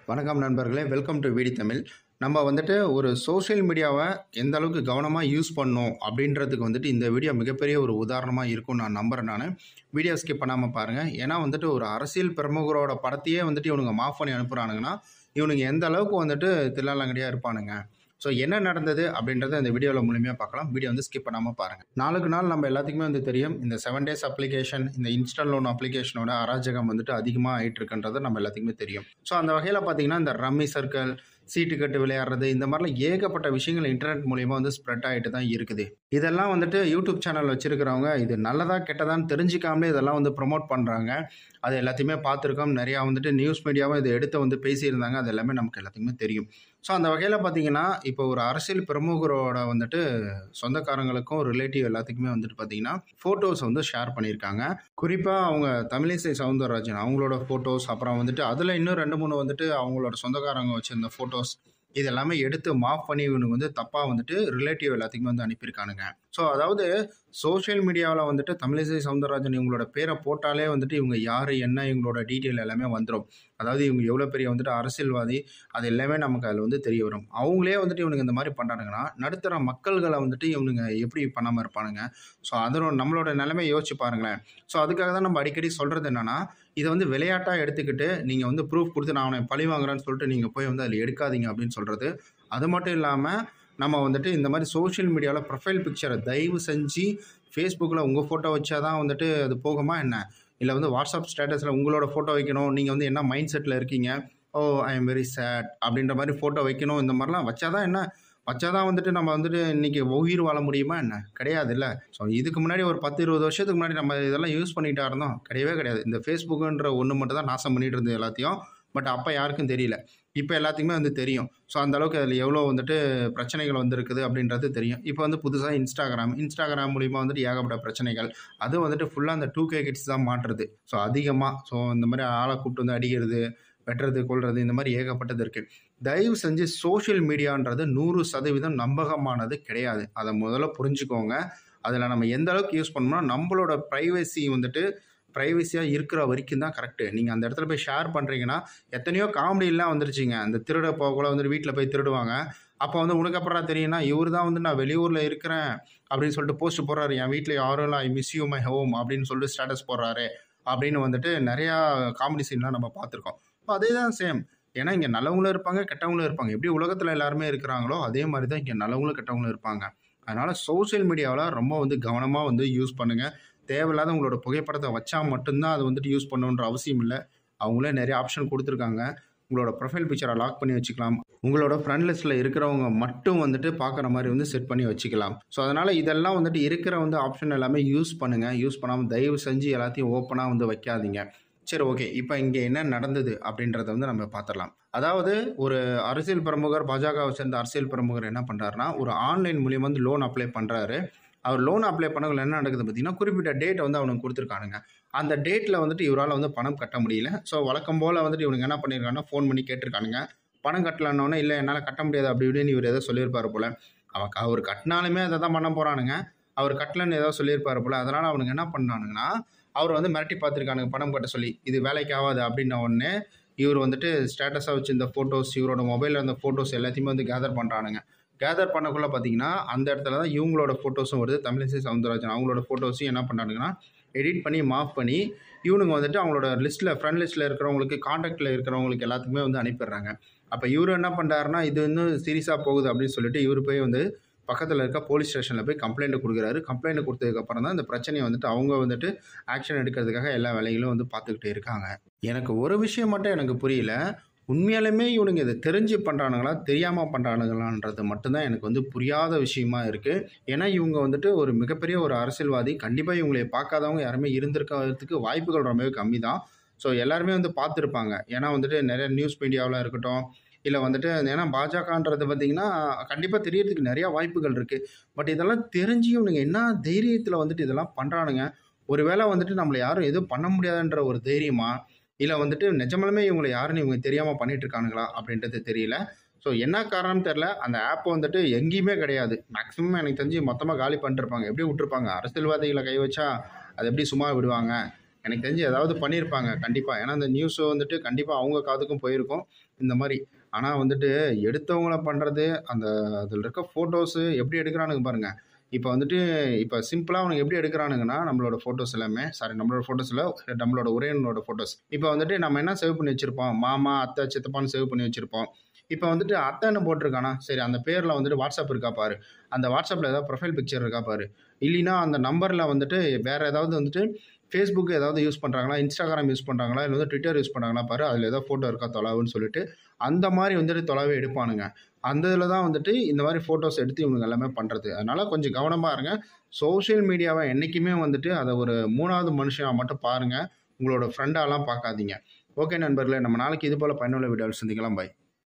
வணக்கம் நண்பர்களே welcome to வீடி Tamil நம்ம வந்துட்டு ஒரு சோஷியல் மீடியாவை எந்த அளவுக்கு கவனமாக யூஸ் பண்ணோம் அப்படின்றதுக்கு வந்துட்டு இந்த வீடியோ மிகப்பெரிய ஒரு உதாரணமாக இருக்கும் நான் நம்புறேன் நான் வீடியோ ஸ்கிப் பண்ணாமல் பாருங்கள் ஏன்னா வந்துட்டு ஒரு அரசியல் பிரமுகரோட படத்தையே வந்துட்டு இவனுங்க மாஃப் பண்ணி அனுப்புகிறானுங்கன்னா இவனுங்க எந்த அளவுக்கு வந்துட்டு தில்லாலங்கடியாக இருப்பானுங்க ஸோ என்ன நடந்தது அப்படின்றத இந்த வீடியோவில் முழுமையாக பார்க்கலாம் வீடியோ வந்து ஸ்கிப் பண்ணாமல் பாருங்கள் நாளுக்கு நாள் நம்ம எல்லாத்துக்குமே வந்து தெரியும் இந்த செவன் டேஸ் அப்ளிகேஷன் இந்த இன்ஸ்டல் லோன் அப்ளிகேஷனோட அராஜகம் வந்துட்டு அதிகமாக ஆயிட்டு இருக்குன்றது நம்ம எல்லாத்துக்குமே தெரியும் ஸோ அந்த வகையில் பார்த்தீங்கன்னா இந்த ரம்மி சர்க்கிள் சீட்டு கட்டு விளையாடுறது இந்த மாதிரிலாம் ஏகப்பட்ட விஷயங்கள் இன்டர்நெட் மூலியமா வந்து ஸ்ப்ரெட் ஆகிட்டு தான் இருக்குது இதெல்லாம் வந்துட்டு யூடியூப் சேனல் வச்சிருக்கிறவங்க இது நல்லதா கெட்டதான்னு தெரிஞ்சிக்காமலே இதெல்லாம் வந்து ப்ரொமோட் பண்ணுறாங்க அது எல்லாத்தையுமே பார்த்துருக்கோம் நிறையா வந்துட்டு நியூஸ் மீடியாவும் இதை எடுத்து வந்து பேசியிருந்தாங்க அது எல்லாமே நமக்கு எல்லாத்துக்குமே தெரியும் ஸோ அந்த வகையில் பார்த்தீங்கன்னா இப்போ ஒரு அரசியல் பிரமுகரோட வந்துட்டு சொந்தக்காரங்களுக்கும் ரிலேட்டிவ் எல்லாத்துக்குமே வந்துட்டு பார்த்தீங்கன்னா ஃபோட்டோஸ் வந்து ஷேர் பண்ணியிருக்காங்க குறிப்பாக அவங்க தமிழிசை சவுந்தரராஜன் அவங்களோட ஃபோட்டோஸ் அப்புறம் வந்துட்டு அதில் இன்னும் ரெண்டு மூணு வந்துட்டு அவங்களோட சொந்தக்காரங்க வச்சுருந்த ஃபோட்டோஸ் இது எல்லாமே எடுத்து மாஃப் பண்ணி இவனுக்கு வந்து தப்பாக வந்துட்டு ரிலேட்டிவ் எல்லாத்துக்குமே வந்து அனுப்பியிருக்கானுங்க ஸோ அதாவது சோஷியல் மீடியாவில் வந்துட்டு தமிழிசை சவுந்தரராஜன் இவங்களோட பேரை போட்டாலே வந்துட்டு இவங்க யார் என்ன இவங்களோட டீட்டெயில் எல்லாமே வந்துடும் அதாவது இவங்க எவ்வளோ பெரிய வந்துட்டு அரசியல்வாதி அது எல்லாமே நமக்கு அதில் வந்து தெரிய வரும் அவங்களே வந்துட்டு இவனுங்க இந்த மாதிரி பண்ணுறானுங்கன்னா நடுத்தர மக்கள்களை வந்துட்டு இவனுங்க எப்படி பண்ணாமல் இருப்பானுங்க ஸோ அதனோட நம்மளோட நிலைமை யோசிச்சு பாருங்களேன் ஸோ அதுக்காக தான் நம்ம அடிக்கடி சொல்கிறது என்னென்னா இதை வந்து விளையாட்டாக எடுத்துக்கிட்டு நீங்கள் வந்து ப்ரூஃப் கொடுத்து நான் அவனை பழி வாங்குறேன்னு சொல்லிட்டு நீங்கள் போய் வந்து அதில் எடுக்காதீங்க அப்படின்னு சொல்கிறது அது மட்டும் இல்லாமல் நம்ம வந்துட்டு இந்த மாதிரி சோஷியல் மீடியாவில் ப்ரொஃபைல் பிக்சரை தயவு செஞ்சு ஃபேஸ்புக்கில் உங்கள் ஃபோட்டோ வச்சா தான் வந்துட்டு அது போகுமா என்ன இல்லை வந்து வாட்ஸ்அப் ஸ்டேட்டஸில் உங்களோட ஃபோட்டோ வைக்கணும் நீங்கள் வந்து என்ன மைண்ட் செட்டில் இருக்கீங்க oh I am very sad அப்படின்ற மாதிரி ஃபோட்டோ வைக்கணும் இந்த மாதிரிலாம் வச்சாதான் என்ன வச்சாதான் வந்துட்டு நம்ம வந்துட்டு இன்றைக்கி உயிர் வாழ முடியுமா என்ன கிடையாது இல்லை ஸோ இதுக்கு முன்னாடி ஒரு பத்து இருபது வருஷத்துக்கு முன்னாடி நம்ம இதெல்லாம் யூஸ் பண்ணிகிட்டா இருந்தோம் கிடையவே கிடையாது இந்த ஃபேஸ்புக்குன்ற ஒன்று மட்டும் தான் நாசம் பண்ணிட்டு இருந்தது எல்லாத்தையும் பட் அப்போ யாருக்கும் தெரியல இப்போ எல்லாத்துக்குமே வந்து தெரியும் ஸோ அந்த அளவுக்கு அதில் எவ்வளோ வந்துட்டு பிரச்சனைகள் வந்திருக்குது அப்படின்றது தெரியும் இப்போ வந்து புதுசாக இன்ஸ்டாகிராம் இன்ஸ்டாகிராம் மூலிமா வந்துட்டு ஏகப்பட்ட பிரச்சனைகள் அது வந்துட்டு ஃபுல்லாக அந்த டூ கே கிட்ஸ் தான் மாட்டுறது ஸோ அதிகமாக ஸோ இந்த மாதிரி ஆளை கூப்பிட்டு வந்து அடிக்கிறது வெட்டுறது கொள்வது இந்த மாதிரி ஏகப்பட்டது இருக்குது தயவு செஞ்சு சோஷியல் மீடியான்றது நூறு சதவீதம் நம்பகமானது கிடையாது அதை முதல்ல புரிஞ்சுக்கோங்க அதில் நம்ம எந்த அளவுக்கு யூஸ் பண்ணோம்னா நம்மளோட ப்ரைவசி வந்துட்டு ப்ரைவசியாக இருக்கிற வரைக்கும் தான் கரெக்டு நீங்கள் அந்த இடத்துல போய் ஷேர் பண்ணுறீங்கன்னா எத்தனையோ காமெடியெலாம் வந்துருச்சுங்க அந்த திருட போகக்குள்ள வந்துட்டு வீட்டில் போய் திருடுவாங்க அப்போ வந்து உனக்கு அப்புறம் தெரியும்னா இவர் தான் வந்து நான் வெளியூரில் இருக்கிறேன் அப்படின்னு சொல்லிட்டு போஸ்ட் போடுறாரு என் வீட்டில் யாரும் இல்லை I miss you my home அப்படின்னு சொல்லிட்டு ஸ்டேட்டஸ் போடுறாரு அப்படின்னு வந்துட்டு நிறையா காமெடி சீன்லாம் நம்ம பார்த்துருக்கோம் இப்போ அதே தான் சேம் ஏன்னா இங்கே நல்லவங்களும் இருப்பாங்க கெட்டவங்களும் இருப்பாங்க எப்படி உலகத்தில் எல்லாருமே இருக்கிறாங்களோ அதே மாதிரி தான் இங்கே நல்லவங்களும் கெட்டவங்களும் இருப்பாங்க அதனால் சோஷியல் மீடியாவில் ரொம்ப வந்து கவனமாக வந்து யூஸ் பண்ணுங்கள் தேவையில்லாத உங்களோட புகைப்படத்தை வச்சா மட்டும்தான் அது வந்துட்டு யூஸ் பண்ணணுன்ற அவசியம் இல்லை அவங்களே நிறைய ஆப்ஷன் கொடுத்துருக்காங்க உங்களோட ப்ரொஃபைல் பிக்சரை லாக் பண்ணி வச்சுக்கலாம் உங்களோட ஃப்ரெண்ட் லிஸ்ட்டில் இருக்கிறவங்க மட்டும் வந்துட்டு பார்க்குற மாதிரி வந்து செட் பண்ணி வச்சுக்கலாம் ஸோ அதனால் இதெல்லாம் வந்துட்டு இருக்கிற வந்து ஆப்ஷன் எல்லாமே யூஸ் பண்ணுங்கள் யூஸ் பண்ணாமல் தயவு செஞ்சு எல்லாத்தையும் ஓப்பனாக வந்து வைக்காதீங்க சரி ஓகே இப்போ இங்கே என்ன நடந்தது அப்படின்றத வந்து நம்ம பார்த்துடலாம் அதாவது ஒரு அரசியல் பிரமுகர் பாஜகவை சேர்ந்த அரசியல் பிரமுகர் என்ன பண்ணுறாருனா ஒரு ஆன்லைன் மூலியமாக வந்து லோன் அப்ளை பண்ணுறாரு அவர் லோன் அப்ளை பண்ணவங்க என்ன நடக்குது பார்த்தீங்கன்னா குறிப்பிட்ட டேட்டை வந்து அவனுக்கு கொடுத்துருக்கானுங்க அந்த டேட்டில் வந்துட்டு இவரால் வந்து பணம் கட்ட முடியல ஸோ வழக்கம் போல் வந்துட்டு இவனுக்கு என்ன பண்ணியிருக்காங்கன்னா ஃபோன் பண்ணி கேட்டிருக்கானுங்க பணம் கட்டலன்னொன்னே இல்லை என்னால் கட்ட முடியாது அப்படி இப்படின்னு இவர் ஏதோ சொல்லியிருப்பார் போல் அவன் அவர் கட்டினாலுமே அதை தான் பண்ண போகிறானுங்க அவர் கட்டலன்னு ஏதோ சொல்லியிருப்பார் போல் அதனால் அவனுக்கு என்ன பண்ணானுங்கன்னா அவர் வந்து மிரட்டி பார்த்துருக்கானுங்க பணம் கட்ட சொல்லி இது வேலைக்கு ஆகாது அப்படின்ன உடனே இவர் வந்துட்டு ஸ்டேட்டஸாக வச்சு இந்த ஃபோட்டோஸ் இவரோட மொபைலில் இருந்த ஃபோட்டோஸ் எல்லாத்தையுமே வந்து கேதர் பண்ணுறானுங்க கேதர் பண்ணக்குள்ளே பார்த்தீங்கன்னா அந்த இடத்துல தான் இவங்களோட ஃபோட்டோஸும் வருது தமிழிசை சவுந்தரராஜன் அவங்களோட ஃபோட்டோஸையும் என்ன பண்ணானுங்கன்னா எடிட் பண்ணி மாஃப் பண்ணி இவனுங்க வந்துட்டு அவங்களோட லிஸ்ட்டில் ஃப்ரெண்ட் லிஸ்ட்டில் இருக்கிறவங்களுக்கு காண்டாக்டில் இருக்கிறவங்களுக்கு எல்லாத்துக்குமே வந்து அனுப்பிடுறாங்க அப்போ இவர் என்ன பண்ணுறாருன்னா இது இன்னும் சீரியஸாக போகுது அப்படின்னு சொல்லிட்டு இவர் போய் வந்து பக்கத்தில் இருக்க போலீஸ் ஸ்டேஷனில் போய் கம்ப்ளைண்ட் கொடுக்குறாரு கம்ப்ளைண்ட் கொடுத்ததுக்கப்புறம் தான் இந்த பிரச்சனையை வந்துட்டு அவங்க வந்துட்டு ஆக்ஷன் எடுக்கிறதுக்காக எல்லா வேலைகளும் வந்து பார்த்துக்கிட்டு இருக்காங்க எனக்கு ஒரு விஷயம் மட்டும் எனக்கு புரியல உண்மையாலுமே இவனுங்க இதை தெரிஞ்சு பண்ணுறானுங்களா தெரியாமல் பண்ணுறானுங்களான்றது மட்டும்தான் எனக்கு வந்து புரியாத விஷயமா இருக்குது ஏன்னா இவங்க வந்துட்டு ஒரு மிகப்பெரிய ஒரு அரசியல்வாதி கண்டிப்பாக இவங்களை பார்க்காதவங்க யாருமே இருந்திருக்கிறதுக்கு வாய்ப்புகள் ரொம்பவே கம்மி தான் ஸோ எல்லாருமே வந்து பார்த்துருப்பாங்க ஏன்னா வந்துட்டு நிறைய நியூஸ் மீடியாவில் இருக்கட்டும் இல்லை வந்துட்டு ஏன்னா பாஜகன்றது பார்த்திங்கன்னா கண்டிப்பாக தெரியறதுக்கு நிறையா வாய்ப்புகள் இருக்குது பட் இதெல்லாம் தெரிஞ்சு இவனுங்க என்ன தைரியத்தில் வந்துட்டு இதெல்லாம் பண்ணுறானுங்க ஒருவேளை வந்துட்டு நம்மளை யாரும் எதுவும் பண்ண முடியாதுன்ற ஒரு தைரியமா இல்லை வந்துட்டு நிஜமாலுமே இவங்களை யாருன்னு இவங்க தெரியாமல் பண்ணிட்டு இருக்கானுங்களா அப்படின்றது தெரியல ஸோ என்ன காரணம் தெரில அந்த ஆப் வந்துட்டு எங்கேயுமே கிடையாது மேக்ஸிமம் எனக்கு தெரிஞ்சு மொத்தமாக காலி பண்ணிருப்பாங்க எப்படி விட்டுருப்பாங்க அரசியல்வாதிகளை கை வச்சா அதை எப்படி சும்மா விடுவாங்க எனக்கு தெரிஞ்சு ஏதாவது பண்ணியிருப்பாங்க கண்டிப்பாக ஏன்னா அந்த நியூஸ் வந்துட்டு கண்டிப்பாக அவங்க காதுக்கும் போயிருக்கும் இந்த மாதிரி ஆனால் வந்துட்டு எடுத்தவங்கள பண்ணுறது அந்த அதில் இருக்க ஃபோட்டோஸு எப்படி எடுக்கிறானுங்க பாருங்கள் இப்போ வந்துட்டு இப்போ சிம்பிளாக அவனுக்கு எப்படி எடுக்கிறானுங்கன்னா நம்மளோட ஃபோட்டோஸ் எல்லாமே சாரி நம்மளோட ஃபோட்டோஸில் நம்மளோட உரையனோட ஃபோட்டோஸ் இப்போ வந்துட்டு நம்ம என்ன சேவ் பண்ணி வச்சுருப்போம் மாமா அத்தை சித்தப்பான்னு சேவ் பண்ணி வச்சுருப்போம் இப்போ வந்துட்டு அத்தைன்னு போட்டிருக்கானா சரி அந்த பேரில் வந்துட்டு வாட்ஸ்அப் இருக்கா பாரு அந்த வாட்ஸ்அப்பில் ஏதாவது ப்ரொஃபைல் பிக்சர் இருக்கா பாரு இல்லைன்னா அந்த நம்பரில் வந்துட்டு வேறு ஏதாவது வந்துட்டு ஃபேஸ்புக் ஏதாவது யூஸ் பண்ணுறாங்களா இன்ஸ்டாகிராம் யூஸ் பண்ணுறாங்களா இல்லை வந்து ட்விட்டர் யூஸ் பண்ணுறாங்களா பாரு அதில் ஏதாவது ஃபோட்டோ இருக்கா தொலைவுன்னு சொல்லிட்டு அந்த மாதிரி வந்துட்டு தொலைவை எடுப்பானுங்க அந்த இதில் தான் வந்துட்டு இந்த மாதிரி ஃபோட்டோஸ் எடுத்து இவனுங்க எல்லாமே பண்ணுறது அதனால் கொஞ்சம் கவனமாக இருங்க சோஷியல் மீடியாவை என்றைக்குமே வந்துட்டு அதை ஒரு மூணாவது மனுஷனாக மட்டும் பாருங்கள் உங்களோட ஃப்ரெண்டாலாம் பார்க்காதீங்க ஓகே நண்பர்களே நம்ம நாளைக்கு இது போல் பயனுள்ள வீடியோவில் சந்திக்கலாம் பாய்